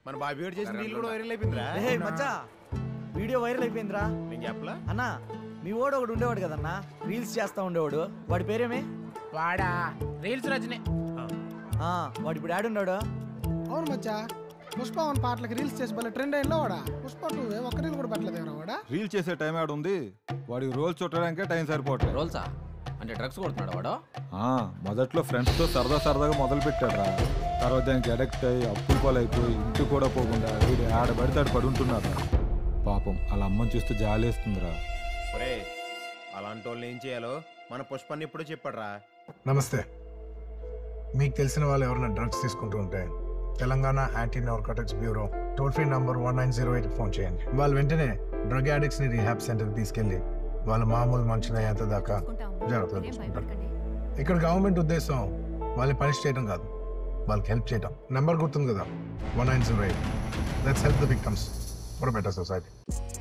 మన బాబీ గారు చేసిన రీల్ కూడా వైరల్ అయిపోయిందిరా ఏ మచ్చా వీడియో వైరల్ అయిపోయిందిరా నేను చెప్పలా అన్నా మీ ఓడు ఒకడు ఉండేవాడు కదన్నా రీల్స్ చేస్తా ఉండేవాడు వాడి పేరేమి వాడా రీల్స్ రజనీ ఆ, వాడు ఇప్పుడు ఆడున్నాడు అవును మచ్చా పుష్ప వన్ పాటలకు రీల్స్ చేసి భలే ట్రెండ్ అయినలో వాడా పుష్ప టూ ఒక్క రీల్ కూడా పెట్టలేదు ఎవరా వాడా రీల్ చేసే టైం ఆడ ఉంది వాడికి రోల్ చుట్టడానికే టైం సరిపోవట్లేదు రోల్సా అంటే డ్రగ్స్ కొడుతున్నాడు వాడు ఆ, మొదట్లో ఫ్రెండ్స్ తో సరదా సరదాగా మొదలు పెట్టాడు రా తర్వాత దానికి అడక్ట్ అయ్యి అప్పులు పాలైపోయి ఇంటికి కూడా పోకుండా వీడు ఆడ పడితే ఆడ పడి ఉంటున్నాడు పాపం వాళ్ళ అమ్మని చూస్తే జాలేస్తుందిరా ఒరే అలాంటి వాళ్ళని ఏం చేయాలో మన పుష్పాన్ని ఎప్పుడో చెప్పాడురా నమస్తే మీకు తెలిసిన వాళ్ళు ఎవరైనా డ్రగ్స్ తీసుకుంటూ ఉంటే Telangana anti narcotics bureau toll free number one nine zero eight phone చేయండి వాళ్ళు వెంటనే డ్రగ్ అడిక్ట్స్ ని రీహాబ్ సెంటర్ తీసుకెళ్లి వాళ్ళ మామూలు మనుషులు అయ్యేంత దాకా జాగ్రత్తలు తీసుకుంటారు ఇక్కడ గవర్నమెంట్ ఉద్దేశం వాళ్ళని పనిష్ చేయడం కాదు వాళ్ళకి హెల్ప్ చేయడం నెంబర్ గుర్తుంది కదా one nine zero eight let's help the victims for better society